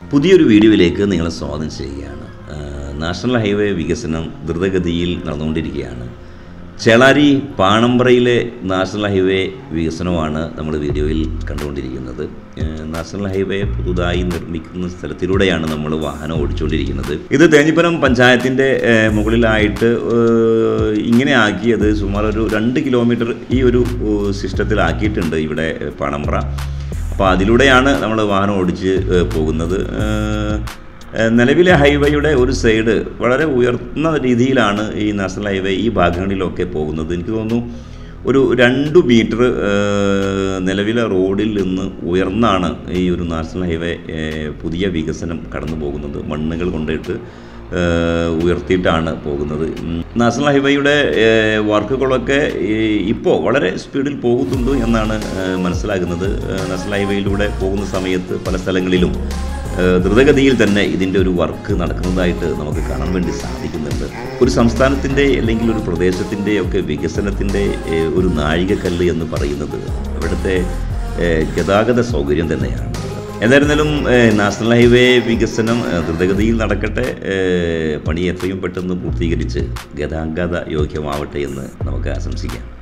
പുതിയൊരു വീഡിയോയിലേക്ക് നിങ്ങളെ സ്വാഗതം ചെയ്യുകയാണ് ആ, നാഷണൽ ഹൈവേ വികസനം ദ്രുതഗതിയിൽ നടന്നുകൊണ്ടിരിക്കുകയാണ് ചേളാരി പാണമ്പ്രയിലെ നാഷണൽ ഹൈവേ വികസനമാണ് നമ്മൾ വീഡിയോയിൽ കണ്ടുകൊണ്ടിരിക്കുന്നത് ആ, നാഷണൽ ഹൈവേ പുതുതായി നിർമ്മിക്കുന്ന സ്ഥലത്തിലൂടെയാണ് നമ്മൾ വാഹനം ഓടിച്ചുകൊണ്ടിരിക്കുന്നത് ഇത് തേഞ്ഞിപ്പലം പഞ്ചായത്തിൻ്റെ ആ, മുകളിലായിട്ട് ആ, ഇങ്ങനെ ആക്കിയത് സുമാർ ഒരു രണ്ട് കിലോമീറ്റർ ഈ ഒരു ആ, സിസ്റ്റത്തിലാക്കിയിട്ടുണ്ട് ഇവിടെ പാണമ്പ്ര അപ്പോൾ അതിലൂടെയാണ് നമ്മൾ വാഹനം ഓടിച്ച് ഏഹ്, പോകുന്നത് ഏഹ്, ഏഹ്, നിലവിലെ ഹൈവേയുടെ ഒരു സൈഡ് വളരെ ഉയർന്ന രീതിയിലാണ് ഈ നാഷണൽ ഹൈവേ ഈ ഭാഗങ്ങളിലൊക്കെ പോകുന്നത് എനിക്ക് തോന്നുന്നു ഒരു രണ്ട് മീറ്റർ ഏഹ്, നിലവിലെ റോഡിൽ നിന്ന് ഉയർന്നാണ് ഈ ഒരു നാഷണൽ ഹൈവേ ഏഹ്, പുതിയ വികസനം കടന്നു പോകുന്നത് മണ്ണുകൾ കൊണ്ടിട്ട് ഏഹ്, ഉയർത്തിയിട്ടാണ് പോകുന്നത് ഉം. നാഷണൽ ഹൈവേയുടെ ഏഹ്, വർക്കുകളൊക്കെ ഇപ്പോൾ വളരെ സ്പീഡിൽ പോകുന്നുണ്ട് എന്നാണ് ഏഹ്, മനസ്സിലാകുന്നത് ഏഹ്, നാഷണൽ ഹൈവേയിലൂടെ പോകുന്ന സമയത്ത് പല സ്ഥലങ്ങളിലും ഏഹ്, ദ്രുതഗതിയിൽ തന്നെ ഇതിൻ്റെ ഒരു വർക്ക് നടക്കുന്നതായിട്ട് നമുക്ക് കാണാൻ വേണ്ടി സാധിക്കുന്നുണ്ട് ഒരു സംസ്ഥാനത്തിൻ്റെ അല്ലെങ്കിൽ ഒരു പ്രദേശത്തിൻ്റെ ഒക്കെ വികസനത്തിൻ്റെ ഏഹ്, ഒരു നാഴികക്കല്ല് എന്ന് പറയുന്നത് അവിടുത്തെ ഏഹ്, ഗതാഗത സൗകര്യം തന്നെയാണ് എന്തായിരുന്നാലും ഏഹ്, നാഷണൽ ഹൈവേ വികസനം ഏഹ്, ദ്രുതഗതിയിൽ നടക്കട്ടെ ഏഹ്, പണി എത്രയും പെട്ടെന്ന് പൂർത്തീകരിച്ച് ഗതാഗത യോഗ്യമാവട്ടെ എന്ന് നമുക്ക് ആശംസിക്കാം